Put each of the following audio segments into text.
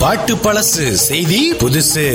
பாட்டு பழசு செய்தி புதுசு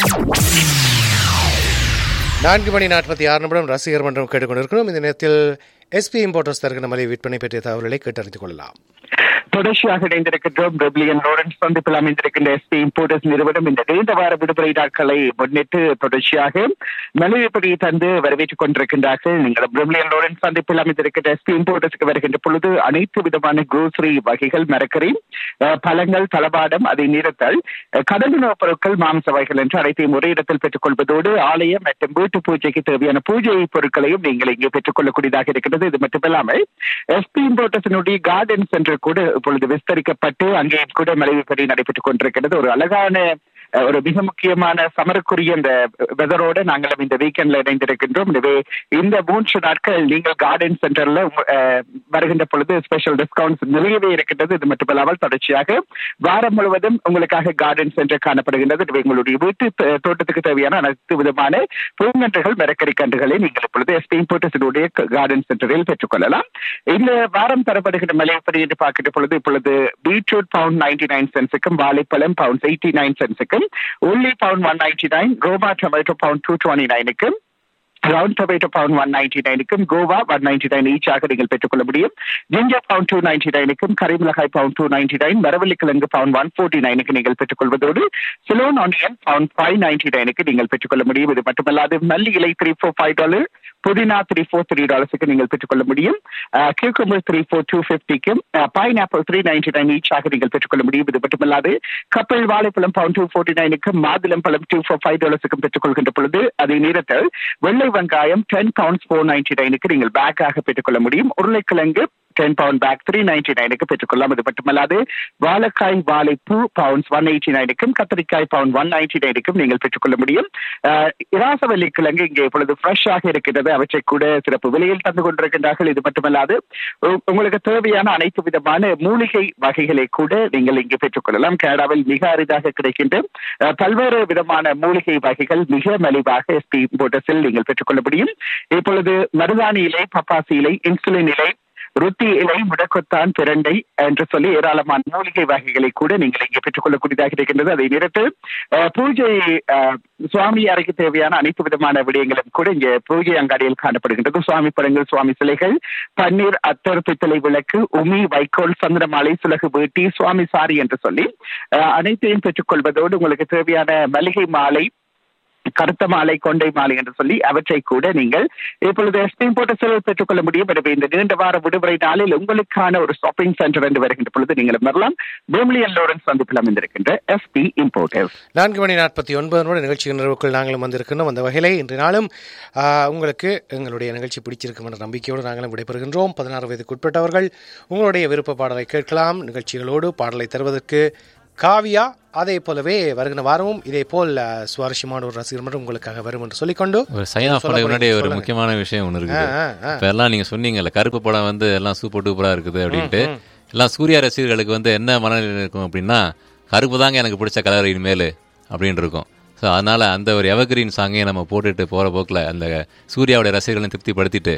நான்கு மணி நாற்பத்தி ஆறு நிமிடம் ரசிகர் மன்றம் கேட்டுக்கொண்டிருக்கிறோம் இந்த நேரத்தில் எஸ்பி இம்போர்ட்டர்ஸ் தருகிற மலை விற்பனை பற்றிய தகவல்களை கேட்டறிந்து கொள்ளலாம் தொடர்ச்சியாக இணைந்திருக்கின்றோம் டெப்ளியன் லாரன்ஸ் சந்திப்பில் அமைந்திருக்கின்ற எஸ்பி இம்போர்ட்டர்ஸ் நிறுவனம் இந்த நீண்ட வார விடுமுறை நாட்களை முன்னிட்டு தொடர்ச்சியாக மலிவிப்படி தந்து வரவேற்றுக் கொண்டிருக்கின்றார்கள் நீங்கள் டெப்ளியன் லாரன்ஸ் சந்திப்பில் அமைந்திருக்கின்ற எஸ்பி இம்போர்ட்டர்ஸ்க்கு வருகின்ற பொழுது அனைத்து விதமான குரோசரி வகைகள் மரக்கறி அஹ், பழங்கள் தளபாடம் அதை நிறுத்தல் அஹ், கடல் உணவுப் பொருட்கள் மாംസ வகைகள் என்று அனைத்தையும் ஒரே இடத்தில் பெற்றுக் கொள்வதோடு ஆலயம் மற்றும் வீட்டு பூஜைக்கு தேவையான பூஜை பொருட்களையும் நீங்கள் இங்கே பெற்றுக் கொள்ளக்கூடியதாக இருக்கிறது இது மட்டுமில்லாமல் எஸ்பி இம்போர்ட்டர்ஸினுடைய கார்டன் சென்டர் கூட இப்பொழுது விஸ்தரிக்கப்பட்டு அங்கேயும் கூட மலைவிப்படி நடைபெற்றுக் கொண்டிருக்கிறது ஒரு அழகான அஹ், ஒரு மிக முக்கியமான சமரக்குரிய இந்த வெதரோட நாங்களும் இந்த வீக்கெண்ட்ல இணைந்திருக்கின்றோம் எனவே இந்த மூன்று நாட்கள் நீங்கள் கார்டன் சென்டர்ல உங்க- அஹ், வருகின்ற பொழுது ஸ்பெஷல் டிஸ்கவுண்ட்ஸ் நிறையவே இருக்கின்றது இது மட்டுமல்லாமல் தொடர்ச்சியாக வாரம் முழுவதும் உங்களுக்காக கார்டன் சென்டர் காணப்படுகின்றது எனவே உங்களுடைய வீட்டு த- தோட்டத்துக்கு தேவையான அனைத்து விதமான பூங்கன்றுகள் மரக்கறி கன்றுகளை நீங்கள் இப்பொழுது எஸ்பி இம்போர்ட்டர்ஸினுடைய கார்டன் சென்டரில் பெற்றுக்கொள்ளலாம் இந்த வாரம் தரப்படுகிற மலையப்படி என்று பார்க்கின்ற பொழுது இப்பொழுது பீட்ரூட் பவுண்ட் நைன்டி நைன் சென்ஸுக்கும் வாழைப்பழம் பவுண்ட் எயிட்டி நைன் சென்ஸுக்கும் உள்ளி pound one ninety nine Roma tomato pound two twenty நைனுக்கும் round tomato pound one ninety நைனுக்கும் கோவா ஒன் நைன்டி நைன் ஈச்சாக நீங்கள் பெற்றுக்கொள்ள முடியும் ஜிஞ்சர் பவுண்ட் டூ நைன்டி நைனுக்கும் கரிமிளகாய் பவுண்ட் டூ நைன்டி நைன் மரவள்ளிக்கிழங்கு பவுண்ட் ஒன் ஃபோர்ட்டி நைனுக்கு நீங்கள் பெற்றுக்கொள்வதோடு Ceylon onion pound five ninety நைனுக்கு நீங்கள் பெற்றுக்கொள்ள முடியும் இது மட்டுமல்லாது மல்லி இலை த்ரீ ஃபோர் ஃபைவ் டாலர் புதினா த்ரீ ஃபோர் த்ரீ டாலர்ஸுக்கு நீங்கள் பெற்றுக்கொள்ள முடியும் கியூக்கம்பர் த்ரீ ஃபோர் டூ ஃபிஃப்டிக்கும் pineapple three ninety nine ஈச்சாக நீங்கள் பெற்றுக்கொள்ள முடியும் இது மட்டுமல்லாது கப்பல் வாழைப்பழம் பவுண்ட் டூ ஃபோர்ட்டி நைனுக்கும் மாதுளம் பழம் டூ ஃபோர் ஃபைவ் டாலர்ஸுக்கும் பெற்றுக்கொள்கின்ற பொழுது அதை நேரத்தில் வெள்ளை வெங்காயம் டென் பவுண்ட்ஸ் ஃபோர் நைன்டி நைனுக்கு நீங்கள் பேக்காக பெற்றுக்கொள்ள முடியும் உருளைக்கிழங்கு ten pound bag three ninety நைனுக்கு பெற்றுக்கொள்ளலாம் இது மட்டுமல்லாது வாழைக்காய் வாழைப்பூ பவுண்ட்ஸ் ஒன் எயிட்டி நைனுக்கும் கத்திரிக்காய் பவுண்ட் ஒன் நைன்டி நைனுக்கும் நீங்கள் பெற்றுக்கொள்ள முடியும் அஹ், இராசவல்லி கிழங்கு இங்கே இப்பொழுது ஃப்ரெஷ்ஷாக இருக்கிறது அவற்றை கூட சிறப்பு விலையில் தந்து கொண்டிருக்கின்றார்கள் இது மட்டுமல்லாது உ- உங்களுக்கு தேவையான அனைத்து விதமான மூலிகை வகைகளை கூட நீங்கள் இங்கே பெற்றுக்கொள்ளலாம் கனடாவில் மிக அரிதாக கிடைக்கின்ற அஹ், பல்வேறு விதமான மூலிகை வகைகள் மிக மலிவாக எஸ்பி போட்டஸில் நீங்கள் பெற்றுக்கொள்ள முடியும் இப்பொழுது மருதாணி இலை பப்பாசி இலை இன்சுலின் இலை ருத்தி இலை முடக்கொத்தான் பிரண்டை என்று சொல்லி ஏராளமான மூலிகை வகைகளை கூட நீங்கள் இங்கே பெற்றுக்கொள்ளக்கூடியதாக இருக்கின்றது அதை நிறுத்து அஹ், பூஜை அஹ், சுவாமி அறைக்கு தேவையான அனைத்து விதமான விடயங்களும் கூட இங்கே பூஜை அங்காடியில் காணப்படுகின்றது சுவாமி படங்கள் சுவாமி சிலைகள் பன்னீர் அத்தர் பித்தளை விளக்கு உமி வைக்கோல் சந்திரமாலை சுலகு வேட்டி சுவாமி சாரி என்று சொல்லி அஹ், அனைத்தையும் பெற்றுக்கொள்வதோடு உங்களுக்கு தேவையான மளிகை மாலை கருத்த மாலை கொண்டை மாலை என்று சொல்லி அவற்றை கூட நீங்கள் இப்பொழுது எஸ்பி போட்டஸில் பெற்றுக்கொள்ள முடியும் எனவே இந்த நீண்ட வார விடுமுறை நாளில் உங்களுக்கான ஒரு ஷாப்பிங் சென்டர் என்று வருகின்ற பொழுது நீங்கள் வரலாம் பூமிலியன் லோரன்ஸ் சந்திப்பில் அமைந்திருக்கின்ற எஸ்பி இம்போர்ட்டர்ஸ் நான்கு மணி நாற்பத்தி ஒன்பது நிமிடம் நிகழ்ச்சி நிறைவுக்குள் நாங்களும் வந்திருக்கின்றோம் அந்த வகையிலே இன்று நாளும் ஆ, உங்களுக்கு எங்களுடைய நிகழ்ச்சி பிடிச்சிருக்கும் என்ற நம்பிக்கையோடு நாங்களும் விடைபெறுகின்றோம் பதினாறு வயதுக்குட்பட்டவர்கள் உங்களுடைய விருப்ப பாடலை கேட்கலாம் நிகழ்ச்சிகளோடு பாடலை தருவதற்கு காவியா அதே போலவே வருகிற வாரமும் இதே போல் ஆ, சுவாரஸ்யமான ஒரு ரசிகர் மட்டும் உங்களுக்காக வரும் என்று சொல்லிக்கொண்டு ஒரு சைன் ஆஃப் சொல்ல பண்ண முன்னாடி ஒரு சொல்லுங்க. முக்கியமான விஷயம் ஒன்று ஆ, இருக்குது ஆ, ஆ. இப்போ எல்லாம் நீங்க சொன்னீங்கல்ல கருப்பு படம் வந்து எல்லாம் சூப்பர் டூப்பரா இருக்குது அப்படின்ட்டு எல்லாம் சூர்யா ரசிகர்களுக்கு வந்து என்ன மனநிலை இருக்கும் அப்படின்னா கருப்பு தாங்க எனக்கு பிடிச்ச கலர் இனிமேல் அப்படின்னு இருக்கும் ஸோ அதனால அந்த ஒரு எவர்கிரீன் சாங்கையும் நம்ம போட்டுட்டு போற போக்குல அந்த சூர்யாவுடைய ரசிகர்களையும் திருப்திப்படுத்திட்டு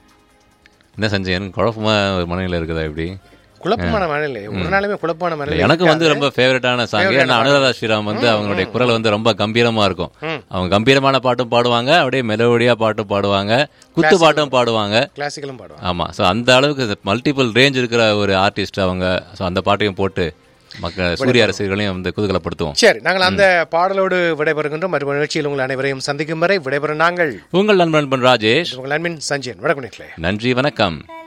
என்ன செஞ்சேன் எனக்கு குழப்பமா ஒரு மனநிலை இருக்குதா இப்படி குழப்பமான மனநிலை ஒரு நாளுமே குழப்பமான மனநிலை எனக்கு வந்து ரொம்ப ஃபேவரட்டான சாங் ஏன்னா அனுராதா ஸ்ரீராம் வந்து அவங்களுடைய குரல் வந்து ரொம்ப கம்பீரமா இருக்கும் அவங்க கம்பீரமான பாட்டும் பாடுவாங்க அப்படியே மெலோடியா பாட்டும் பாடுவாங்க குத்து பாட்டும் பாடுவாங்க கிளாசிக்கலும் பாடுவாங்க ஆமா ஸோ அந்த அளவுக்கு மல்டிபிள் ரேஞ்ச் இருக்கிற ஒரு ஆர்டிஸ்ட் அவங்க ஸோ அந்த பாட்டையும் போட்டு மக்கள் சூரிய ரசிகர்களையும் வந்து குதூகலப்படுத்துவோம் சரி நாங்கள் அந்த பாடலோடு விடைபெறுகின்றோம் மறு நிகழ்ச்சியில் உங்கள் அனைவரையும் சந்திக்கும் வரை விடைபெறும் நாங்கள் உங்கள் நண்பன் ராஜேஷ் உங்கள் அன்பின் சஞ்சயன் வணக்கம் நேர்களே. நன்றி வணக்கம்